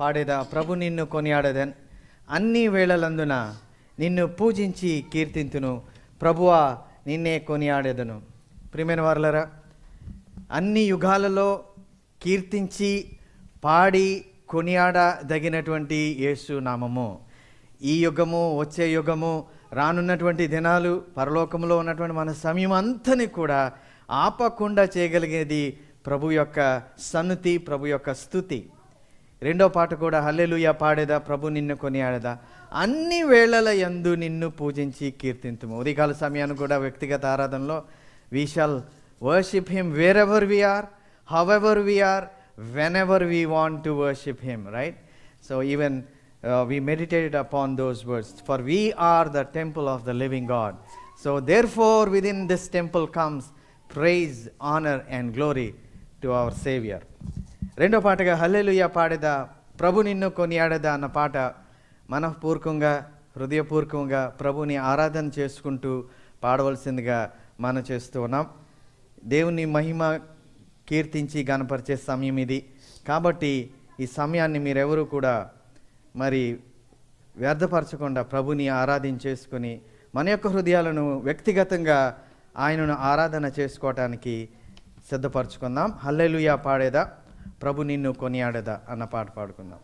పాడేదా ప్రభు నిన్ను కొనియాడదన్ అన్ని వేళలందున నిన్ను పూజించి కీర్తింతును ప్రభువా నిన్నే కొనియాడేదను ప్రియమైన వారులరా అన్ని యుగాలలో కీర్తించి పాడి కొనియాడదగినటువంటి యేసు నామము ఈ యుగము వచ్చే యుగము రానున్నటువంటి దినాలు పరలోకంలో ఉన్నటువంటి మన సమయం అంతని కూడా ఆపకుండా చేయగలిగేది ప్రభు యొక్క సన్నుతి ప్రభు యొక్క స్థుతి రెండో పాట కూడా హల్లెలూయా పాడేదా ప్రభు నిన్ను కొనియాడదా అన్ని వేళల యందు నిన్ను పూజించి కీర్తింతుము ఉదయకాల సమయాన్ని కూడా వ్యక్తిగత ఆరాధనలో we shall worship him wherever we are however we are whenever we want to worship him right so even we meditated upon those words for we are the temple of the living god so therefore within this temple comes praise honor and glory to our savior రెండో పాటగా హల్లెలూయా పాడేదా ప్రభు నిన్ను కొనియాడదా అన్న పాట మనఃపూర్వకంగా హృదయపూర్వకంగా ప్రభుని ఆరాధన చేసుకుంటూ పాడవలసిందిగా మనం చేస్తూ ఉన్నాం దేవుని మహిమ కీర్తించి గనపరిచే సమయం ఇది కాబట్టి ఈ సమయాన్ని మీరెవరూ కూడా మరి వ్యర్థపరచకుండా ప్రభుని ఆరాధించేసుకొని మన యొక్క హృదయాలను వ్యక్తిగతంగా ఆయనను ఆరాధన చేసుకోవటానికి సిద్ధపరచుకుందాం హల్లెలూయా పాడేదా ప్రభు నిన్ను కొనియాడేదా అన్న పాట పాడుకుందాం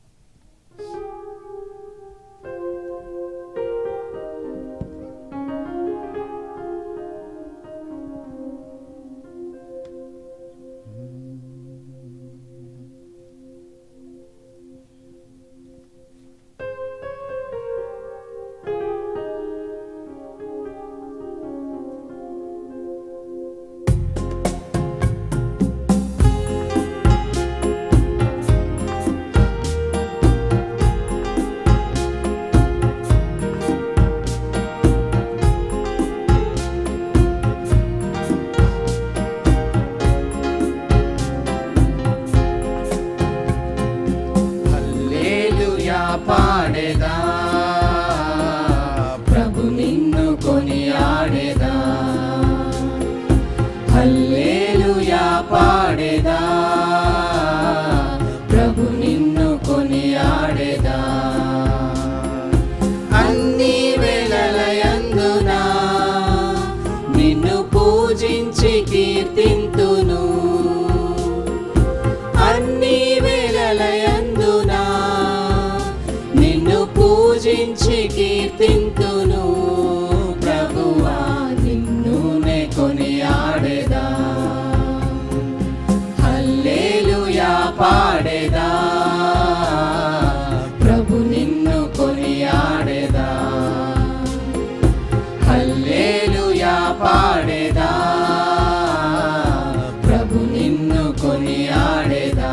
హల్లెలూయా పాడేదా ప్రభు నిన్ను కొనియాడేదా హల్లెలూయా పాడేదా ప్రభు నిన్ను కొనియాడేదా అన్ని వేళలయందున నిన్ను పూజించి కీర్తింతును అన్ని వేళలయందున నిన్ను పూజించి కీర్తింతును ప్రభువా నిన్నునే కొనియాడేదా హల్లెలూయా పాడేదా ప్రభు నిన్ను కొనియాడేదా హల్లెలూయా పాడేదా ప్రభు నిన్ను కొనియాడేదా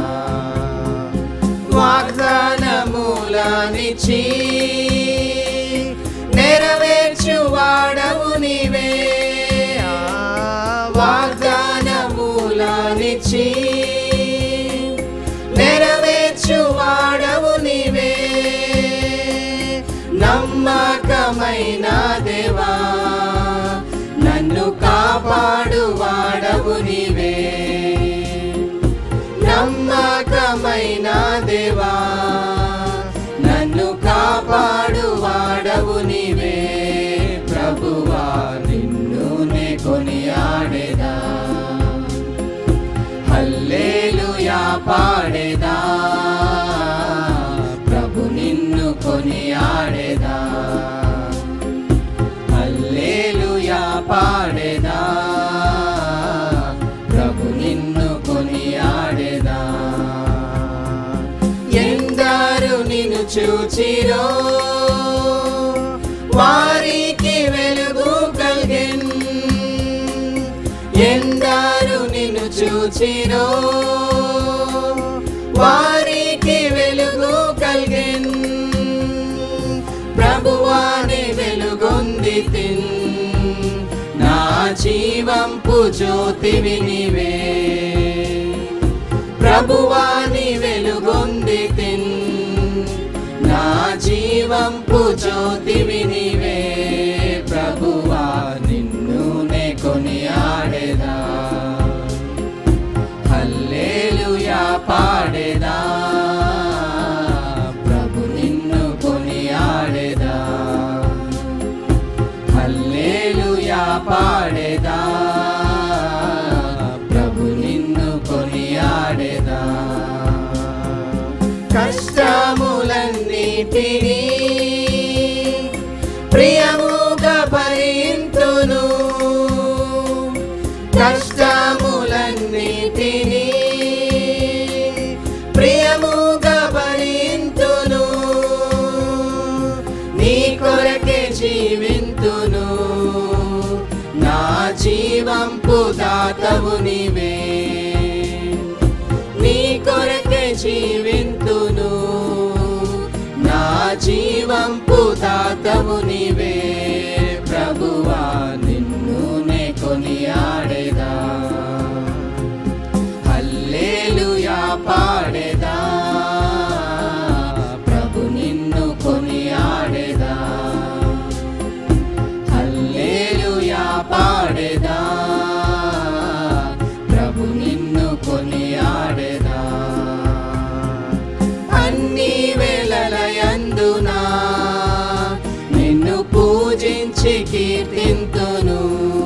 వాగ్దానమూలానిచి నెరవేర్చు వాడవు నీవే వాగ్దానమూలానిచి నెరవేర్చు వాడవు నీవే నమ్మకమైన దేవా నన్ను కాపాడు వాడవు నీవే నమ్మకమైన దేవా నన్ను కాపాడు వాడవు నీవే ప్రభువా నిన్నునే కొనియాడేదా హల్లెలూయా పాడేదా ప్రభు నిన్ను కొనియాడేదా హల్లెలూయా పాడేదా ప్రభు నిన్ను కొనియాడేదా ఎందరు నిన్ను చూచిరో వారికి వెలుగు కలిగెన్ ఎందరు నిన్ను చూచిరో వారికి వెలుగు కలిగెన్ ప్రభువాని వెలుగొంది తిన్ నా జీవంపు జ్యోతివి నీవే ప్రభువాని వెలుగొంది తిన్ నా జీవంపు జ్యోతివి నీవే ప్రభువా నిన్నునే కొనియాడేదా హల్లెలూయా పాడేదా కష్టములన్నిటినీ ప్రియముగా భరింతును కష్టములన్నిటినీ ప్రియముగా భరింతును నీ కొరకే జీవింతును నా జీవంపు దాతవు నీవే నీ కొరకే జీవింతును నా జీవంపు దాతవు నీవే ప్రభువా నిన్ను నే కొనియాడేదా హల్లెలూయా పాడేదా ప్రభు నిన్ను కొనియాడేదా హల్లెలూయా పాడేదా ప్రభు నిన్ను కొనియాడేదా అన్ని వేళలయందునా నిన్ను పూజించి కీర్తింతును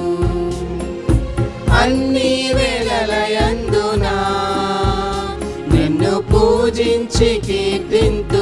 అన్ని వేళలయందునా నిన్ను పూజించి కీర్తింతు